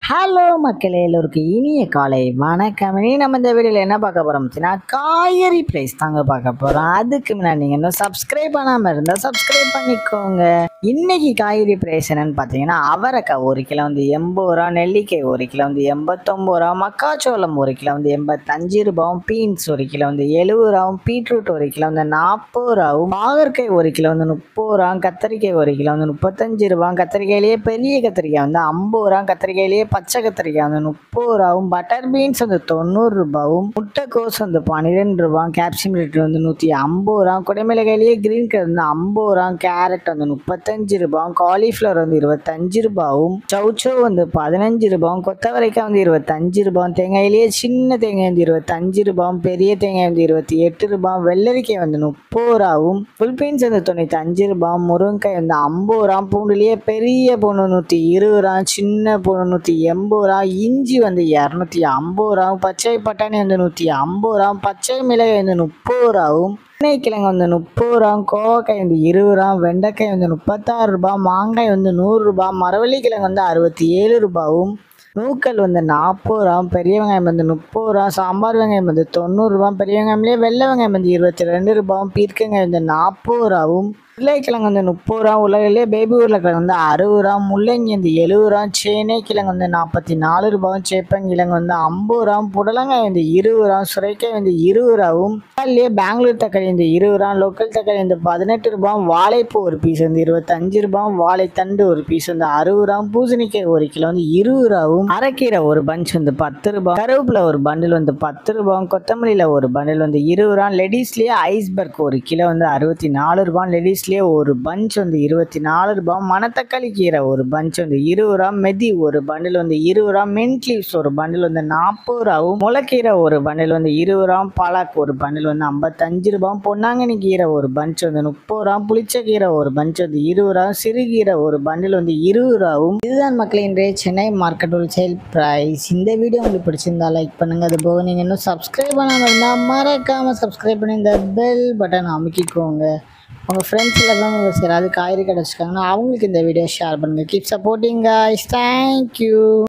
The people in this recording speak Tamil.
ஹலோ மக்களே எல்லோருக்கும் இனிய காலை வணக்கம் இனி நம்ம இந்த வீடியோவில் என்ன பார்க்க போகிறோம் அப்படின்னா காய்கறி ப்ரைஸ் தாங்க பார்க்க போகிறோம் அதுக்கு முன்னாடி நீங்கள் இன்னும் சப்ஸ்கிரைப் பண்ணாமல் இருந்தால் சப்ஸ்கிரைப் பண்ணிக்கோங்க இன்னைக்கு காய்கறி ப்ரைஸ் என்னன்னு பார்த்தீங்கன்னா அவரைக்காய் ஒரு கிலோ வந்து எண்பது ரூபா நெல்லிக்காய் ஒரு கிலோ வந்து எண்பத்தொம்பது ரூபா மக்காச்சோளம் ஒரு கிலோ வந்து எண்பத்தஞ்சு ரூபாவும் பீன்ஸ் ஒரு கிலோ வந்து எழுபது ரூபாவும் பீட்ரூட் ஒரு கிலோ வந்து நாற்பது ரூபாவும் பாகற்காய் ஒரு கிலோ வந்து முப்பது ரூபா கத்திரிக்காய் ஒரு கிலோ வந்து முப்பத்தஞ்சு ரூபா கத்திரிக்காயிலேயே பெரிய கத்திரிக்காய் வந்து ஐம்பது ரூபா கத்திரிக்காயிலேயே பச்சை கத்திரிக்காய் வந்து முப்பது ரூபாவும் பட்டர் பீன்ஸ் வந்து தொண்ணூறு ரூபாவும் முட்டைக்கோஸ் வந்து பன்னிரெண்டு ரூபா கேப்சியம் ரேட் வந்து நூற்றி ஐம்பது ரூபா குடைமிளகாயிலேயே கிரீன் கலர் வந்து ஐம்பது ரூபா கேரட் வந்து முப்பத்தஞ்சு ரூபாவும் காலிஃப்ளவர் வந்து இருபத்தஞ்சு ரூபாவும் சவுச்சோ வந்து பதினஞ்சு ரூபாவும் கொத்தவரைக்காய் வந்து இருபத்தஞ்சு ரூபாவும் தேங்காயிலேயே சின்ன தேங்காய் வந்து இருபத்தஞ்சு ரூபாவும் பெரிய தேங்காய் வந்து இருபத்தி எட்டு ரூபாவும் வெள்ளரிக்காய் வந்து முப்பது ரூபாவும் ஃபுல் பீன்ஸ் வந்து தொண்ணூற்றி அஞ்சு ரூபாவும் முருங்கைக்காய் வந்து ஐம்பது ரூபா பூண்டுலேயே பெரிய பூண்டு நூற்றி இருபது ரூபா சின்ன பூண்டு நூற்றி எண்பது ரூபா இஞ்சி வந்து இரநூத்தி ஐம்பது ரூபா பச்சை பட்டாணி வந்து நூற்றி ஐம்பது ரூபா பச்சை மிளகாய் வந்து முப்பது ரூபாவும் கிழங்கு வந்து முப்பது ரூபா கோவக்காய் வந்து இருபது ரூபா வெண்டைக்காய் வந்து முப்பத்தாறு ரூபா மாங்காய் வந்து நூறுரூபா மரவள்ளி கிழங்கு வந்து அறுபத்தி ஏழு ரூபாவும் நூக்கல் வந்து நாற்பது ரூபா பெரிய வெங்காயம் வந்து முப்பது ரூபா சாம்பார் வெங்காயம் வந்து தொண்ணூறுரூபா பெரிய வெங்காயம்லேயே வெள்ளை வெங்காயம் வந்து இருபத்தி ரெண்டு ரூபாவும் பீர்க்கங்காய் வந்து நாற்பது ரூபாவும் உருளைக்கிழங்கு வந்து முப்பது ரூபா உலகிலே பேபி உருளைக்கிழங்கு வந்து அறுபது ரூபா முள்ளங்கி வந்து எழுபது ரூபா சேனை கிழங்கு வந்து நாற்பத்தி நாலு ரூபாவும் சேப்பங்கிழங்கு வந்து ஐம்பது ரூபா புடலங்காய் வந்து இருபது ரூபா சுரைக்காய் வந்து இருபது ரூபாவும் தக்காளியே பெங்களூர் தக்காளி வந்து இருபது ரூபா லோக்கல் தக்காளி வந்து பதினெட்டு ரூபா வாழைப்பூ ஒரு பீஸ் வந்து இருபத்தஞ்சு ரூபா வாழைத்தண்டு ஒரு பீஸ் வந்து அறுபது ரூபா பூசணிக்காய் ஒரு கிலோ வந்து இருபது ரூபாவும் அரைக்கீரை ஒரு பஞ்ச் வந்து பத்து ரூபா கருவேப்பிலை ஒரு பண்டில் வந்து பத்து ரூபாவும் கொத்தமல்லியில் ஒரு பண்டில் வந்து இருபது ரூபா லெடிஸ்லேயே ஐஸ்பர்க் ஒரு கிலோ வந்து அறுபத்தி நாலு ரூபா லெடிஸ்லேயே ஒரு பஞ்ச் வந்து இருபத்தி நாலு ரூபா மணத்தக்காளி கீரை ஒரு பஞ்ச் வந்து இருபது ரூபா மெதி ஒரு பண்டில் வந்து இருபது ரூபா மின்ட் லீவ்ஸ் ஒரு பண்டில் வந்து நாற்பது ரூபாவும் முளைக்கீரை ஒரு பண்டில் வந்து இருபது ரூபா பாலாக் ஒரு பண்டில் வந்து ஐம்பத்தஞ்சு ரூபா பொன்னாங்கண்ணி கீரை ஒரு பஞ்ச் வந்து முப்பது ரூபா புளிச்சக்கீரை ஒரு பஞ்ச் வந்து இருபது ரூபா சிறுகீரை ஒரு பண்டில் வந்து இருபது ரூபாவும் இதுதான் மக்கள் இன்றைய சென்னை மார்க்கெட் ஹோல்சேல் ப்ரைஸ் இந்த வீடியோ உங்களுக்கு பிடிச்சிருந்தா லைக் பண்ணுங்க அது போக நீங்கள் இன்னும் சப்ஸ்கிரைப் பண்ணாமல் இருந்தால் மறக்காமல் சப்ஸ்கிரைப் பண்ணி இந்த பெல் பட்டன் அமுக்கிக்கோங்க உங்கள் ஃப்ரெண்ட்ஸ் எல்லாம் யாராவது காய்கறி கடை வச்சுருக்காங்கன்னா அவங்களுக்கு இந்த வீடியோ ஷேர் பண்ணுங்கள் கீப் சப்போர்ட்டிங் guys தேங்க்யூ